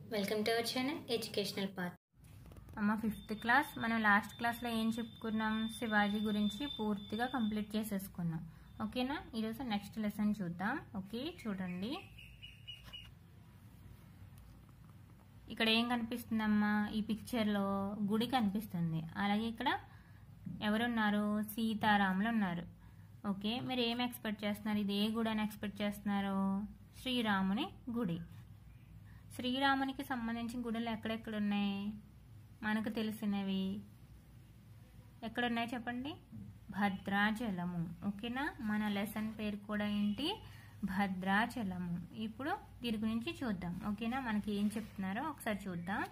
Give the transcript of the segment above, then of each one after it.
welcome to our channel educational path అమ్మ fifth class మనం last క్లాస్లో ఏం చెప్పుకున్నాం శివాజీ గురించి పూర్తిగా కంప్లీట్ చేసేసుకున్నాం ఓకేనా ఈరోజు నెక్స్ట్ లెసన్ చూద్దాం ఓకే చూడండి ఇక్కడ ఏం కనిపిస్తుందమ్మా ఈ పిక్చర్లో గుడి కనిపిస్తుంది అలాగే ఇక్కడ ఎవరున్నారు సీతారాములు ఉన్నారు ఓకే మీరు ఏం ఎక్స్పెక్ట్ చేస్తున్నారు ఇది ఏ గుడి అని ఎక్స్పెక్ట్ చేస్తున్నారు శ్రీరాముని గుడి శ్రీరామునికి సంబంధించిన గుడులు ఎక్కడెక్కడ ఉన్నాయి మనకు తెలిసినవి ఎక్కడున్నాయి చెప్పండి భద్రాచలము ఓకేనా మన లెసన్ పేరు కూడా ఏంటి భద్రాచలము ఇప్పుడు దీని గురించి చూద్దాం ఓకేనా మనకి ఏం చెప్తున్నారో ఒకసారి చూద్దాం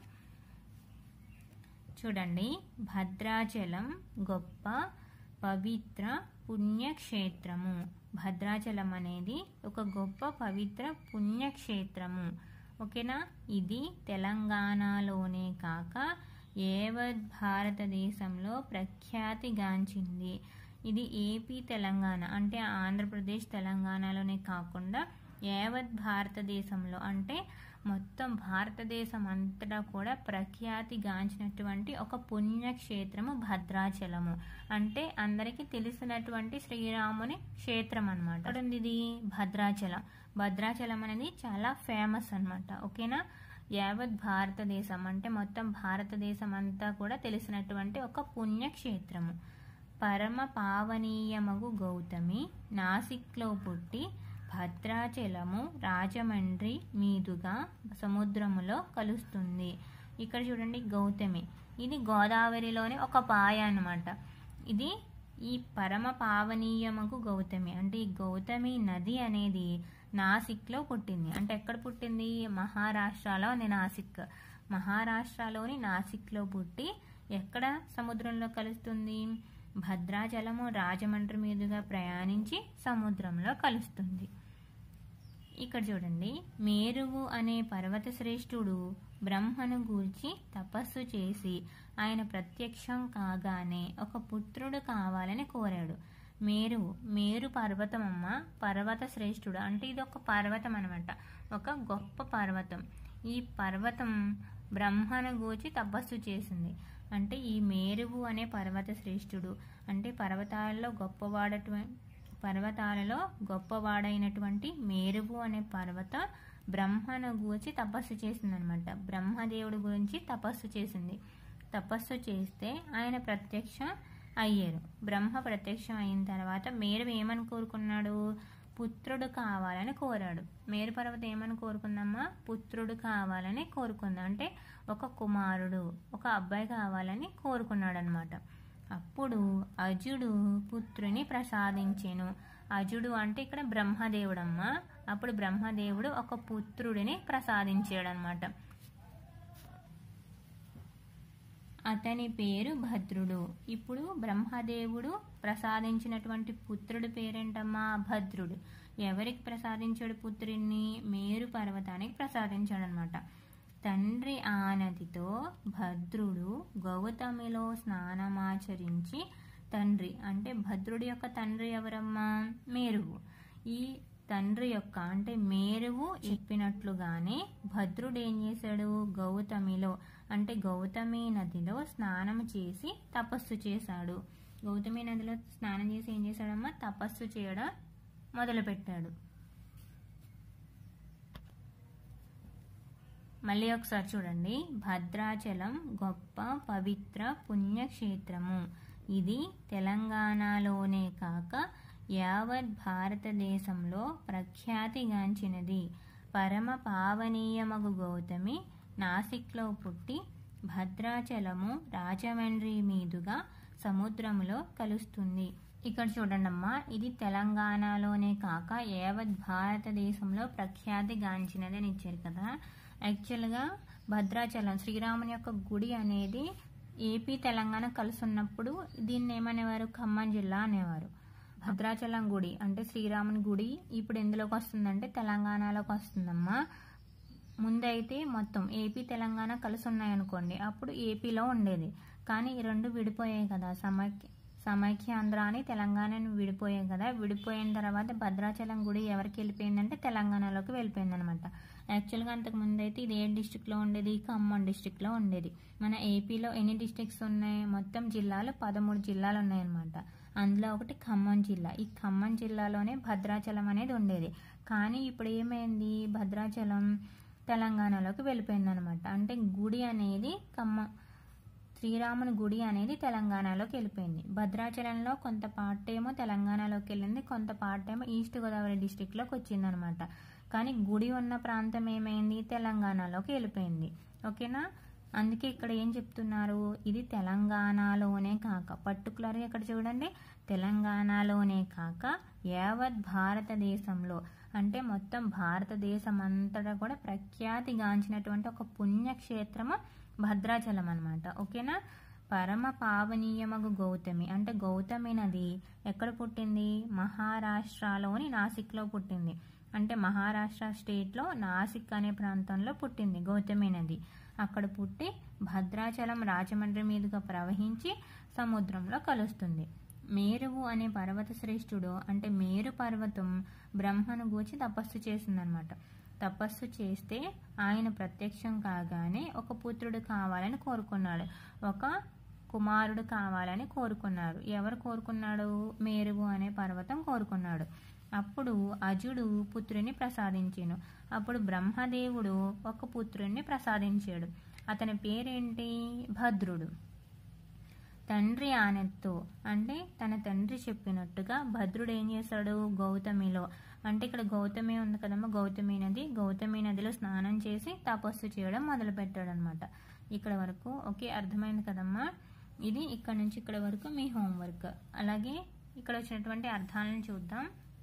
చూడండి భద్రాచలం గొప్ప పవిత్ర పుణ్యక్షేత్రము భద్రాచలం అనేది ఒక గొప్ప పవిత్ర పుణ్యక్షేత్రము ఓకేనా ఇది తెలంగాణలోనే కాక యావత్ భారతదేశంలో ప్రఖ్యాతిగాంచింది ఇది ఏపీ తెలంగాణ అంటే ఆంధ్రప్రదేశ్ తెలంగాణలోనే కాకుండా యావత్ భారతదేశంలో అంటే మొత్తం భారతదేశం అంతటా కూడా ప్రఖ్యాతిగాంచినటువంటి ఒక పుణ్యక్షేత్రము భద్రాచలము అంటే అందరికీ తెలిసినటువంటి శ్రీరాముని క్షేత్రం అనమాట ఎక్కడ ఉంది ఇది భద్రాచలం భద్రాచలం అనేది చాలా ఫేమస్ అన్నమాట ఓకేనా యావత్ భారతదేశం అంటే మొత్తం భారతదేశం అంతా కూడా తెలిసినటువంటి ఒక పుణ్యక్షేత్రము పరమ పావనీయమగు గౌతమి నాసిక్లో పుట్టి భద్రాచలము రాజమండ్రి మీదుగా సముద్రములో కలుస్తుంది ఇక్కడ చూడండి గౌతమి ఇది గోదావరిలోని ఒక పాయ అన్నమాట ఇది ఈ పరమ పావనీయమగు గౌతమి అంటే ఈ గౌతమి నది అనేది నాసిక్లో పుట్టింది అంటే ఎక్కడ పుట్టింది మహారాష్ట్రలో ఉంది నాసిక్ మహారాష్ట్రలోని నాసిక్లో పుట్టి ఎక్కడ సముద్రంలో కలుస్తుంది భద్రాచలము రాజమండ్రి మీదుగా ప్రయాణించి సముద్రంలో కలుస్తుంది ఇక్కడ చూడండి మేరువు అనే పర్వత శ్రేష్ఠుడు బ్రహ్మను గూర్చి తపస్సు చేసి ఆయన ప్రత్యక్షం కాగానే ఒక పుత్రుడు కావాలని కోరాడు మేరువు మేరు పర్వతం అమ్మ పర్వత శ్రేష్ఠుడు అంటే ఇది ఒక పర్వతం అనమాట ఒక గొప్ప పర్వతం ఈ పర్వతం బ్రహ్మను గూర్చి తపస్సు చేసింది అంటే ఈ మేరువు అనే పర్వత శ్రేష్ఠుడు అంటే పర్వతాలలో గొప్పవాడటువంటి పర్వతాలలో గొప్పవాడైనటువంటి మేరువు అనే పర్వత బ్రహ్మను గూర్చి తపస్సు చేసిందనమాట బ్రహ్మదేవుడి గురించి తపస్సు చేసింది తపస్సు చేస్తే ఆయన ప్రత్యక్షం అయ్యారు బ్రహ్మ ప్రత్యక్షం అయిన తర్వాత మేరు ఏమని కోరుకున్నాడు పుత్రుడు కావాలని కోరాడు మేరు పర్వతం ఏమని కోరుకుందమ్మా పుత్రుడు కావాలని కోరుకుంది అంటే ఒక కుమారుడు ఒక అబ్బాయి కావాలని కోరుకున్నాడు అనమాట అప్పుడు అజుడు పుత్రుని ప్రసాదించెను అజుడు అంటే ఇక్కడ బ్రహ్మదేవుడమ్మ అప్పుడు బ్రహ్మదేవుడు ఒక పుత్రుడిని ప్రసాదించాడు అనమాట అతని పేరు భద్రుడు ఇప్పుడు బ్రహ్మదేవుడు ప్రసాదించినటువంటి పుత్రుడి పేరేంటమ్మా భద్రుడు ఎవరికి ప్రసాదించాడు పుత్రుడిని మేరు పర్వతానికి ప్రసాదించాడు అనమాట తండ్రి ఆనతితో భద్రుడు గౌతమిలో స్నానమాచరించి తండ్రి అంటే భద్రుడి యొక్క తండ్రి ఎవరమ్మా మేరువు ఈ తండ్రి యొక్క అంటే మేరువు చెప్పినట్లుగానే భద్రుడు ఏం చేశాడు గౌతమిలో అంటే గౌతమి నదిలో స్నానం చేసి తపస్సు చేశాడు గౌతమి నదిలో స్నానం చేసి ఏం చేశాడమ్మా తపస్సు చేయడం మొదలుపెట్టాడు మళ్ళీ ఒకసారి చూడండి భద్రాచలం గొప్ప పవిత్ర పుణ్యక్షేత్రము ఇది తెలంగాణలోనే కాక యావత్ భారతదేశంలో ప్రఖ్యాతిగాంచినది పరమ పావనీయమగు గౌతమి నాసిక్లో పుట్టి భద్రాచలము రాజమండ్రి మీదుగా సముద్రములో కలుస్తుంది ఇక్కడ చూడండి అమ్మా ఇది తెలంగాణలోనే కాక యావత్ భారతదేశంలో ప్రఖ్యాతిగాంచినది అని ఇచ్చారు కదా యాక్చువల్గా భద్రాచలం శ్రీరాముని యొక్క గుడి అనేది ఏపీ తెలంగాణ కలిసి ఉన్నప్పుడు దీన్ని ఏమనేవారు ఖమ్మం జిల్లా అనేవారు భద్రాచలం గుడి అంటే శ్రీరాముని గుడి ఇప్పుడు ఎందులోకి వస్తుందంటే తెలంగాణలోకి వస్తుందమ్మా ముందైతే మొత్తం ఏపీ తెలంగాణ కలిసి ఉన్నాయనుకోండి అప్పుడు ఏపీలో ఉండేది కానీ ఈ రెండు విడిపోయాయి కదా సమైక్య సమైక్యాంధ్ర అని తెలంగాణను విడిపోయాం కదా విడిపోయిన తర్వాత భద్రాచలం గుడి ఎవరికి వెళ్ళిపోయిందంటే తెలంగాణలోకి వెళ్ళిపోయింది అనమాట యాక్చువల్గా అంతకు ముందు అయితే ఇది ఏ డిస్టిక్లో ఉండేది ఖమ్మం డిస్టిక్లో ఉండేది మన ఏపీలో ఎన్ని డిస్టిక్స్ ఉన్నాయి మొత్తం జిల్లాలు పదమూడు జిల్లాలు ఉన్నాయన్నమాట అందులో ఒకటి ఖమ్మం జిల్లా ఈ ఖమ్మం జిల్లాలోనే భద్రాచలం అనేది ఉండేది కానీ ఇప్పుడు ఏమైంది భద్రాచలం తెలంగాణలోకి వెళ్ళిపోయింది అనమాట అంటే గుడి అనేది ఖమ్మం శ్రీరాముని గుడి అనేది తెలంగాణలోకి వెళ్ళిపోయింది భద్రాచలంలో కొంత పార్ట్ ఏమో తెలంగాణలోకి వెళ్ళింది కొంత పార్ట్ ఏమో ఈస్ట్ గోదావరి డిస్టిక్లోకి వచ్చిందనమాట కానీ గుడి ఉన్న ప్రాంతం ఏమైంది తెలంగాణలోకి వెళ్ళిపోయింది ఓకేనా అందుకే ఇక్కడ ఏం చెప్తున్నారు ఇది తెలంగాణలోనే కాక పర్టికులర్గా ఇక్కడ చూడండి తెలంగాణలోనే కాక యావత్ భారతదేశంలో అంటే మొత్తం భారతదేశం అంతటా కూడా ప్రఖ్యాతిగాంచినటువంటి ఒక పుణ్యక్షేత్రము భద్రాచలం అనమాట ఓకేనా పరమ పావనీయమగు గౌతమి అంటే గౌతమి నది ఎక్కడ పుట్టింది మహారాష్ట్రలోని నాసిక్లో పుట్టింది అంటే మహారాష్ట్ర స్టేట్లో నాసిక్ అనే ప్రాంతంలో పుట్టింది గౌతమి నది అక్కడ పుట్టి భద్రాచలం రాజమండ్రి మీదుగా ప్రవహించి సముద్రంలో కలుస్తుంది మేరువు అనే పర్వత శ్రేష్ఠుడు అంటే మేరు పర్వతం బ్రహ్మను గూచి తపస్సు చేసిందనమాట తపస్సు చేస్తే ఆయన ప్రత్యక్షం కాగానే ఒక పుత్రుడు కావాలని కోరుకున్నాడు ఒక కుమారుడు కావాలని కోరుకున్నారు ఎవరు కోరుకున్నాడు మేరువు అనే పర్వతం కోరుకున్నాడు అప్పుడు అజుడు పుత్రుని ప్రసాదించాను అప్పుడు బ్రహ్మదేవుడు ఒక పుత్రుణ్ణి ప్రసాదించాడు అతని పేరేంటి భద్రుడు తండ్రి ఆనెత్తు అంటే తన తండ్రి చెప్పినట్టుగా భద్రుడు ఏం చేశాడు గౌతమిలో అంటే ఇక్కడ గౌతమి ఉంది కదమ్మా గౌతమి నది గౌతమి నదిలో స్నానం చేసి తపస్సు చేయడం మొదలు పెట్టాడు అనమాట ఇక్కడ వరకు ఓకే అర్థమైంది కదమ్మా ఇది ఇక్కడ నుంచి ఇక్కడ వరకు మీ హోంవర్క్ అలాగే ఇక్కడ వచ్చినటువంటి అర్థాలను చూద్దాం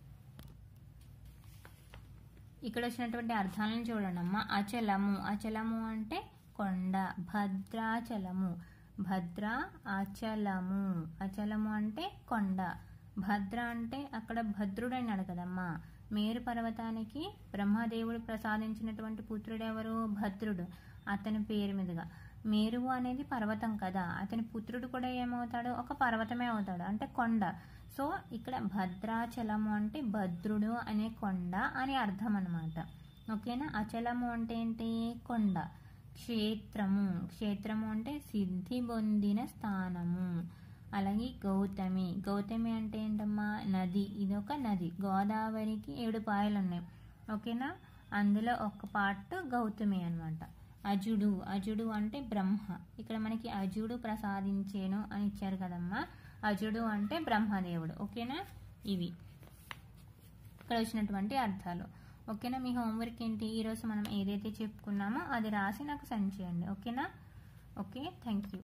ఇక్కడ వచ్చినటువంటి అర్థాలను చూడండి అమ్మా అచలము అచలము అంటే కొండ భద్రాచలము భద్ర అచలము అచలము అంటే కొండ భద్ర అంటే అక్కడ భద్రుడు అన్నాడు కదమ్మా మేరు పర్వతానికి బ్రహ్మదేవుడు ప్రసాదించినటువంటి పుత్రుడు ఎవరు భద్రుడు అతని పేరు మీదుగా మేరువు అనేది పర్వతం కదా అతని పుత్రుడు కూడా ఏమవుతాడు ఒక పర్వతమే అవుతాడు అంటే కొండ సో ఇక్కడ భద్రాచలము అంటే భద్రుడు అనే కొండ అని అర్థం అనమాట ఓకేనా అచలము అంటే ఏంటి కొండ క్షేత్రము క్షేత్రము అంటే సిద్ధి పొందిన స్థానము అలాగే గౌతమి గౌతమి అంటే ఏంటమ్మా నది ఇది ఒక నది గోదావరికి ఏడు పాయలు ఉన్నాయి ఓకేనా అందులో ఒక పార్ట్ గౌతమి అనమాట అజుడు అజుడు అంటే బ్రహ్మ ఇక్కడ మనకి అజుడు ప్రసాదించేను అని ఇచ్చారు కదమ్మా అజుడు అంటే బ్రహ్మదేవుడు ఓకేనా ఇవి ఇక్కడ వచ్చినటువంటి అర్థాలు ఓకేనా మీ హోంవర్క్ ఏంటి ఈరోజు మనం ఏదైతే చెప్పుకున్నామో అది రాసి నాకు సెండ్ చేయండి ఓకేనా ఓకే థ్యాంక్ యూ